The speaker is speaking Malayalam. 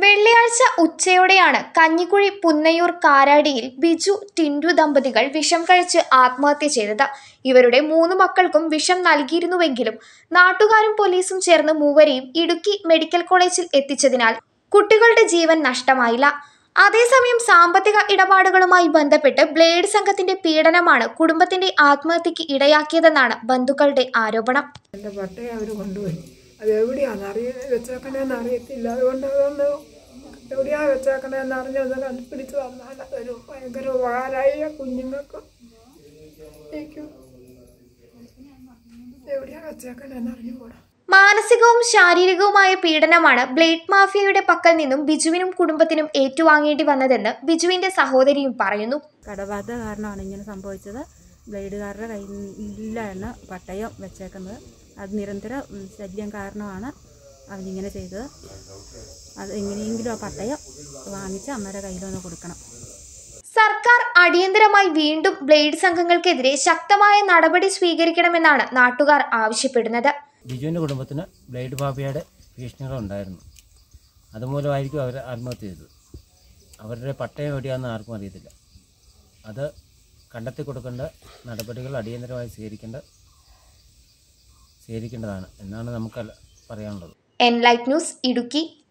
വെള്ളിയാഴ്ച ഉച്ചയോടെയാണ് കഞ്ഞിക്കുഴി പുന്നയൂർ കാരാടിയിൽ ബിജു ടിൻഡു ദമ്പതികൾ വിഷം കഴിച്ച് ആത്മഹത്യ ചെയ്തത് ഇവരുടെ മൂന്ന് മക്കൾക്കും വിഷം നൽകിയിരുന്നുവെങ്കിലും നാട്ടുകാരും പോലീസും ചേർന്ന് മൂവരെയും ഇടുക്കി മെഡിക്കൽ കോളേജിൽ എത്തിച്ചതിനാൽ കുട്ടികളുടെ ജീവൻ നഷ്ടമായില്ല അതേസമയം സാമ്പത്തിക ഇടപാടുകളുമായി ബന്ധപ്പെട്ട് ബ്ലേഡ് സംഘത്തിന്റെ പീഡനമാണ് കുടുംബത്തിന്റെ ആത്മഹത്യക്ക് ഇടയാക്കിയതെന്നാണ് ബന്ധുക്കളുടെ ആരോപണം എൻ്റെ പട്ടയെ അവർ കൊണ്ടുപോയി അത് എവിടെയാണെന്ന് അറിയ വെച്ചേക്കണേന്ന് അറിയത്തില്ല അതുകൊണ്ട് അതൊന്ന് എവിടെയാ വെച്ചേക്കണേന്ന് അറിഞ്ഞൊന്ന് കണ്ടുപിടിച്ച് തന്നാൽ അതൊരു ഭയങ്കര ഉപകാരമായി ആ കുഞ്ഞുങ്ങൾക്ക് എനിക്കും എവിടെയാ വെച്ചേക്കണേന്ന് അറിഞ്ഞുകൂടാ മാനസികവും ശാരീരികവുമായ പീഡനമാണ് ബ്ലേഡ് മാഫിയയുടെ പക്കൽ നിന്നും ബിജുവിനും കുടുംബത്തിനും ഏറ്റുവാങ്ങേണ്ടി വന്നതെന്ന് ബിജുവിന്റെ സഹോദരിയും പറയുന്നു കടബാധ്യത കാരണമാണ് ഇങ്ങനെ സംഭവിച്ചത് ബ്ലേഡുകാരുടെ കയ്യിലാണ് പട്ടയം വെച്ചേക്കുന്നത് അത് നിരന്തര ഉം, ശല്യം കാരണമാണ് അവനിങ്ങനെ ചെയ്തത് അത് എങ്ങനെയെങ്കിലും ആ പട്ടയം വാങ്ങിച്ച് അമ്മയുടെ കയ്യിലൊന്ന് കൊടുക്കണം സർക്കാർ അടിയന്തരമായി വീണ്ടും ബ്ലേഡ് സംഘങ്ങൾക്കെതിരെ ശക്തമായ നടപടി സ്വീകരിക്കണമെന്നാണ് നാട്ടുകാർ ആവശ്യപ്പെടുന്നത് ബിജുവിൻ്റെ കുടുംബത്തിന് ബ്ലേഡ് മാഫിയയുടെ ഭീഷണികളുണ്ടായിരുന്നു അതുമൂലമായിരിക്കും അവർ ആത്മഹത്യ ചെയ്തത് അവരുടെ പട്ടയം എവിടെയാണെന്ന് ആർക്കും അറിയത്തില്ല അത് കണ്ടെത്തി കൊടുക്കേണ്ട നടപടികൾ അടിയന്തരമായി സ്വീകരിക്കേണ്ട സ്വീകരിക്കേണ്ടതാണ് എന്നാണ് നമുക്ക് പറയാനുള്ളത് എൻ ലൈറ്റ് ന്യൂസ് ഇടുക്കി